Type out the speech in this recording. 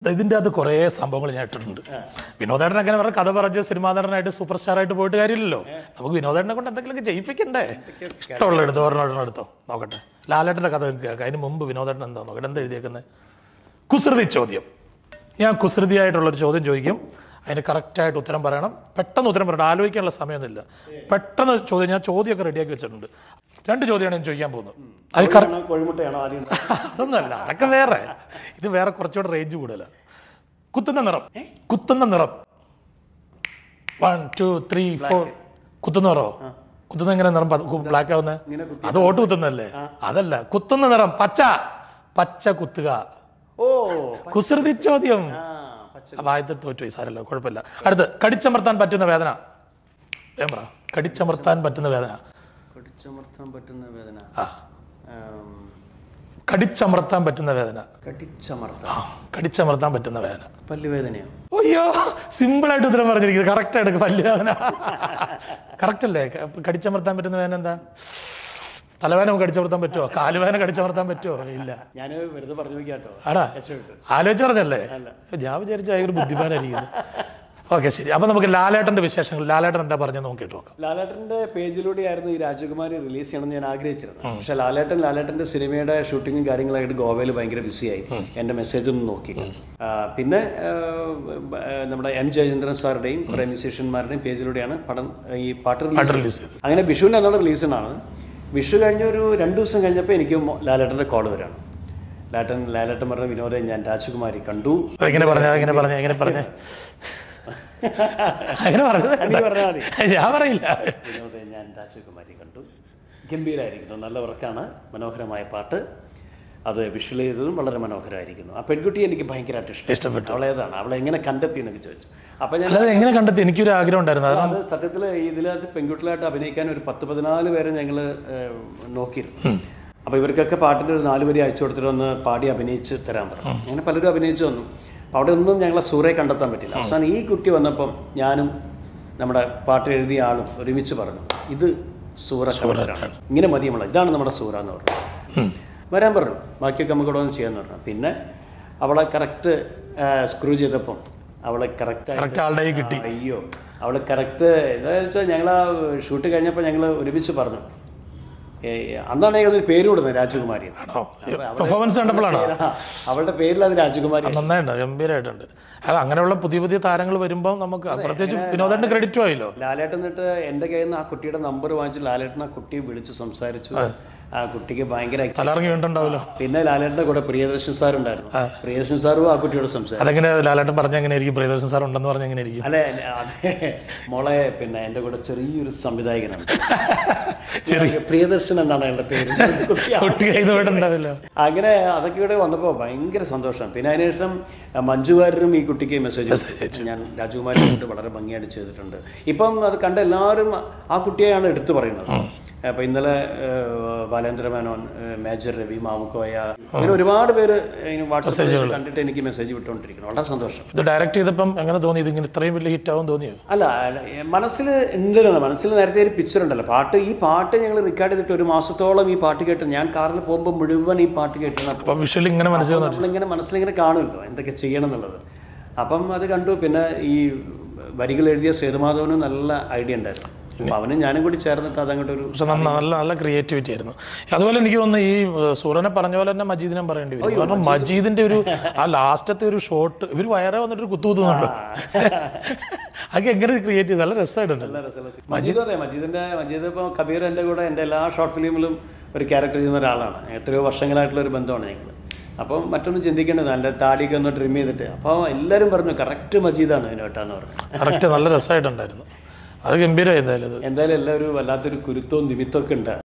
ഇതിൻ്റെ അകത്ത് കുറേ സംഭവങ്ങൾ ഞാൻ ഇട്ടിട്ടുണ്ട് വിനോദേട്ടൻ അങ്ങനെ പറഞ്ഞ കഥ പറഞ്ഞ് സിനിമാ നടനായിട്ട് സൂപ്പർ സ്റ്റാർ ആയിട്ട് പോയിട്ട് കാര്യമില്ലല്ലോ നമുക്ക് വിനോദേട്ടനെ കൊണ്ട് എന്തെങ്കിലുമൊക്കെ ചെയ്യിപ്പിക്കണ്ടേ ഇഷ്ടമുള്ള എടുത്തോ ഒരെണ്ണം എടുത്തോ നോക്കട്ടെ ലാലേട്ടൻ്റെ കഥ കേൾക്കുക അതിന് മുമ്പ് വിനോദേട്ടൻ എന്താ നോക്കട്ടെ എന്താ എഴുതിയേക്കുന്നത് കുസൃതി ചോദ്യം ഞാൻ കുസൃതിയായിട്ടുള്ളൊരു ചോദ്യം ചോദിക്കും അതിന് കറക്റ്റായിട്ട് ഉത്തരം പറയണം പെട്ടെന്ന് ഉത്തരം പറയണം ആലോചിക്കാനുള്ള സമയമൊന്നുമില്ല പെട്ടെന്ന് ചോദ്യം ഞാൻ ചോദ്യമൊക്കെ റെഡിയാക്കി വെച്ചിട്ടുണ്ട് രണ്ട് ചോദ്യമാണ് ഞാൻ ചോദിക്കാൻ പോകുന്നത് അത് കറ ആണോ, കോഴിമുട്ടയാണോ ആദ്യം അതൊന്നുമല്ല അതൊക്കെ വേറെ ഇത് വേറെ കുറച്ചുകൂടെ റേഞ്ച് കൂടുതലാണ് കുത്തുന്ന നിറം കുത്തുന്ന നിറം വൺ ടു ത്രീ ഫോർ കുത്തുന്ന നിറോ കുത്തുന്ന എങ്ങനെ നിറം ബ്ലാക്ക് ആവുന്നത് ഇങ്ങനെ കുത്തി അത് ഓട്ട് കുത്തുന്നല്ലേ അതല്ല കുത്തുന്ന നിറം പച്ച പച്ച കുത്തുക ഓ കുസൃതി ചോദ്യം ആ പച്ച അപ്പൊ ആദ്യത്തെ തോറ്റുപോയി സാരല്ല കുഴപ്പമില്ല അടുത്ത് കടിച്ചമർത്താൻ പറ്റുന്ന വേദന വേം പറ കടിച്ചമർത്താൻ പറ്റുന്ന വേദന കടിച്ചമർത്താൻ പറ്റുന്ന വേദന ആ ആം, കടിച്ചമർത്താൻ പറ്റുന്ന വേദന കടിച്ചമർത്താൻ ആ കടിച്ചമർത്താൻ പറ്റുന്ന വേദന പല്ലുവേദനയോ അയ്യോ സിമ്പിൾ ആയിട്ട് ഉത്തരം പറഞ്ഞിരിക്കുന്നത് കറക്റ്റ് ആയിട്ട് പല്ല് വേദന കറക്റ്റ് അല്ലേ ക- കടിച്ചമർത്താൻ പറ്റുന്ന വേദന എന്താ തലവേദന കടിച്ചമർത്താൻ പറ്റുമോ കാലുവേദന കടിച്ചമർത്താൻ പറ്റുമോ ഇല്ല ഞാൻ വെറുതെ പറഞ്ഞു നോക്കിയാട്ടോ ആടാ രക്ഷപ്പെട്ടു ആലോചിച്ച് പറഞ്ഞല്ലേ ഞാൻ വിചാരിച്ച ഭയങ്കര ബുദ്ധിമാനായിരിക്കുന്നു ഓക്കെ ശരി അപ്പൊ നമുക്ക് ലാലേട്ടന്റെ വിശേഷങ്ങൾ ലാലേട്ടൻ എന്താ പറഞ്ഞു നോക്കിയിട്ട് നോക്കാം ലാലേട്ടന്റെ പേജിലൂടെയായിരുന്നു ഈ രാജകുമാരി റിലീസ് ചെയ്യണമെന്ന് ഞാൻ ആഗ്രഹിച്ചിരുന്നത് പക്ഷെ ലാലേട്ടൻ ലാലേട്ടന്റെ സിനിമയുടെ ഷൂട്ടിങ്ങും കാര്യങ്ങളായിട്ട് ഗോവയിൽ ഭയങ്കര ബിസിയായി എൻ്റെ മെസ്സേജ് ഒന്നും നോക്കിയില്ല ആ, പിന്നെ ആ, ബ- ആ, നമ്മുടെ എം ജയചന്ദ്രൻ സാറുടെയും കുറേ മ്യൂസീഷ്യന്മാരുടെയും പേജിലൂടെയാണ് പടം ഈ പാട്ട് റിലീസ് റിലീസ് ചെയ്തു അങ്ങനെ വിഷുവിൻ്റെ അന്നോടെ റിലീസിനാണ് വിഷു കഴിഞ്ഞ ഒരു രണ്ട് ദിവസം കഴിഞ്ഞപ്പോൾ എനിക്ക് മോ- ലാലേട്ടൻ്റെ കോൾ വരാണ് ലാലേട്ടൻ ലാലേട്ടൻ പറഞ്ഞ വിനോദം ഞാൻ രാജകുമാരി കണ്ടു എങ്ങനെ പറഞ്ഞ എങ്ങനെ പറഞ്ഞ എങ്ങനെ പറഞ്ഞ അങ്ങനെ പറഞ്ഞത് നീ പറഞ്ഞാൽ മതി ഞാൻ പറയില്ല വിനോദം ഞാൻ രാജകുമാരി കണ്ടു ഗംഭീരമായിരിക്കുന്നു നല്ല വർക്കാണ് മനോഹരമായ പാട്ട് അത് വിഷ്വൽ ചെയ്തതും വളരെ മനോഹരമായിരിക്കുന്നു ആ പെൺകുട്ടി എനിക്ക് ഭയങ്കരമായിട്ട് ഇഷ്ടം ഇഷ്ടപ്പെട്ടു അവളേതാണ് അവളെ എങ്ങനെ കണ്ടെത്തി എന്നൊക്കെ ചോദിച്ചു അപ്പം ഞാൻ അല്ലാതെ എങ്ങനെ കണ്ടെത്തി എനിക്കൊരു ആഗ്രഹം ഉണ്ടായിരുന്നു കാരണം അത് സത്യത്തിൽ ഇതിനകത്ത് പെൺകുട്ടികളായിട്ട് അഭിനയിക്കാൻ ഒരു പത്ത് പതിനാല് പേരെ ഞങ്ങൾ നോക്കിയിരുന്നു അപ്പോൾ ഇവർക്കൊക്കെ പാട്ടിൻ്റെ ഒരു നാല് വരി അയച്ചു കൊടുത്തിട്ട് ഒന്ന് പാടി അഭിനയിച്ച് തരാൻ പറഞ്ഞു അങ്ങനെ പലരും അഭിനയിച്ചു വന്നു അപ്പോൾ അവിടെ ഒന്നും ഞങ്ങളെ സൂറെ കണ്ടെത്താൻ പറ്റില്ല അവസാനം ഈ കുട്ടി വന്നപ്പം ഞാനും നമ്മുടെ പാട്ട് എഴുതിയ ആളും ഒരുമിച്ച് പറഞ്ഞു ഇത് സൂറ ശബരാണ് ഇങ്ങനെ മതി നമ്മളെ ഇതാണ് നമ്മുടെ സൂറ എന്ന് പറഞ്ഞു വരാൻ പറഞ്ഞു ബാക്കിയൊക്കെ നമുക്ക് ഇവിടെ ഒന്ന് ചെയ്യാന്ന് പറഞ്ഞു പിന്നെ അവളെ കറക്റ്റ് സ്ക്രൂ ചെയ്തപ്പം അവളെ കറക്റ്റ് കറക്റ്റ് ആളുടെ കയ്യിൽ കിട്ടി അയ്യോ അവള് കറക്റ്റ് എന്താണെന്ന് വെച്ചാൽ ഞങ്ങൾ ആ ഷൂട്ട് കഴിഞ്ഞപ്പോൾ ഞങ്ങൾ ഒരുമിച്ച് പറഞ്ഞു ഏ, അന്നാണ് ഞങ്ങൾ അതിന് പേര് കൊടുത്തത് രാജകുമാരി ആണോ പെർഫോമൻസ് കണ്ടപ്പോഴാണോ ആ, അവളുടെ പേരിൽ അത് രാജകുമാരി നന്നായിട്ടുണ്ട് ഗംഭീരമായിട്ടുണ്ട് അത് അങ്ങനെയുള്ള പുതിയ പുതിയ താരങ്ങൾ വരുമ്പോൾ നമുക്ക് പ്രത്യേകിച്ച് വിനോദന്റെ ക്രെഡിറ്റ് ആയില്ലോ ലാലേട്ടൻ എന്നിട്ട് എൻ്റെ കയ്യിൽ നിന്ന് ആ കുട്ടിയുടെ നമ്പർ വാങ്ങിച്ച് ലാലേട്ടൻ ആ കുട്ടിയെ വിളിച്ച് സംസാരിച്ചു ആ കുട്ടിക്ക് ഭയങ്കര excitement. തലറങ്ങി വീണ്ടുണ്ടാവല്ലോ പിന്നെ ലാലേട്ടൻ്റെ കൂടെ പ്രിയദർശൻ സാർ ഉണ്ടായിരുന്നു പ്രിയദർശൻ സാറും ആ കുട്ടിയോട് സംസാരിച്ചു അതെങ്ങനെ ലാലേട്ടൻ പറഞ്ഞ എങ്ങനെ ആയിരിക്കും പ്രിയദർശൻ സാർ ഉണ്ടെന്ന് പറഞ്ഞ എങ്ങനെ ആയിരിക്കും അല്ലെ അതെ മോളെ പിന്നെ എൻ്റെ കൂടെ ചെറിയൊരു സംവിധായകനാണ് ചെറിയ പ്രിയദർശൻ എന്നാണ് അയാളുടെ പേര് കുട്ടിയാണ് കുട്ടി കയ്യിൽ വീണ്ടുണ്ടാവില്ല അങ്ങനെ അതൊക്കെ ഇവിടെ വന്നപ്പോൾ ഭയങ്കര സന്തോഷം പിന്നെ അതിനുശേഷം അഹ്, മഞ്ജു വാര്യരും ഈ കുട്ടിക്ക് മെസ്സേജ് ഞാൻ രാജകുമാരി കൊണ്ട് വളരെ ഭംഗിയായിട്ട് ചെയ്തിട്ടുണ്ട് ഇപ്പം അത് കണ്ട എല്ലാവരും ആ കുട്ടിയെയാണ് എടുത്തു പറയുന്നത് അപ്പോൾ ഇന്നലെ ഏഹ്, ബാലേന്ദ്ര മേനോൻ ഏഹ്, മേജർ രവി മാമുക്കോയ അങ്ങനെ ഒരുപാട് പേര് വാട്സപ്പിൽ കണ്ടിട്ട് എനിക്ക് മെസ്സേജ് വിട്ടുകൊണ്ടിരിക്കുന്നു വളരെ സന്തോഷം ഇത് ഡയറക്റ്റ് ചെയ്തപ്പം എങ്ങനെ തോന്നി ഇതിങ്ങനെ ഇത്രയും വലിയ ഹിറ്റ് ആവും തോന്നിയോ അല്ല മനസ്സിൽ എന്തിനാണ് മനസ്സിൽ നേരത്തെ ഒരു പിക്ചർ ഉണ്ടല്ലോ പാട്ട് ഈ പാട്ട് ഞങ്ങൾ റെക്കോർഡ് ചെയ്തിട്ട് ഒരു മാസത്തോളം ഈ പാട്ട് കേട്ട് ഞാൻ കാറിൽ പോകുമ്പോൾ മുഴുവൻ ഈ പാട്ട് കേട്ടിരുന്ന അപ്പൊ വിഷ്വൽ ഇങ്ങനെ മനസ്സിൽ വന്നിട്ട് നമ്മളിങ്ങനെ മനസ്സിലിങ്ങനെ കാണുമല്ലോ എന്തൊക്കെ ചെയ്യണം എന്നുള്ളത് അപ്പം അത് കണ്ടു പിന്നെ ഈ വരികൾ എഴുതിയ സേതുമാധവനും നല്ല ഐഡിയ ഉണ്ടായിരുന്നു അപ്പം അവനും ഞാനും കൂടി ചേർന്നിട്ട് അതങ്ങോട്ട് ഒരു പക്ഷെ നന്ന- നല്ല നല്ല ക്രിയേറ്റിവിറ്റി ആയിരുന്നു അതുപോലെ എനിക്ക് തോന്നുന്നു ഈ ഏഹ്, സൂര്യനെ പറഞ്ഞ പോലെ തന്നെ മജീദിനെ പറയേണ്ടി വരും കാരണം മജീദിന്റെ ഒരു ആ ലാസ്റ്റത്തെ ഒരു ഷോട്ട് ഇവർ വയറെ വന്നിട്ട് ഒരു കുത്തു കുത്തുന്നുണ്ട് അതൊക്കെ എങ്ങനെ ക്രിയേറ്റ് ചെയ്ത് നല്ല രസമായിട്ടുണ്ട് മജീദ് അതെ മജീദിന്റെ മജീദ് ഇപ്പോൾ കബീർ എൻ്റെ കൂടെ എൻ്റെ എല്ലാ ഷോർട്ട് ഫിലിമിലും ഒരു ക്യാരക്ടർ ചെയ്യുന്ന ഒരാളാണ് എത്രയോ വർഷങ്ങളായിട്ടുള്ള ഒരു ബന്ധമാണ് ഞങ്ങൾ അപ്പം മറ്റൊന്നും ചിന്തിക്കേണ്ടത് എൻ്റെ താടിയൊക്കെ ഒന്ന് ട്രിം ചെയ്തിട്ട് അപ്പോൾ എല്ലാവരും പറഞ്ഞു കറക്റ്റ് മജീദാണ് ഇതിനോട്ടാന്ന് പറഞ്ഞു കറക്റ്റ് നല്ല രസമായിട്ടുണ്ടായിരുന്നു അത് ഗംഭീരമായി എന്തായാലും അത് എന്തായാലും എല്ലാവരും വല്ലാത്തൊരു കുരുത്തവും നിമിത്തമൊക്കെ ഉണ്ട്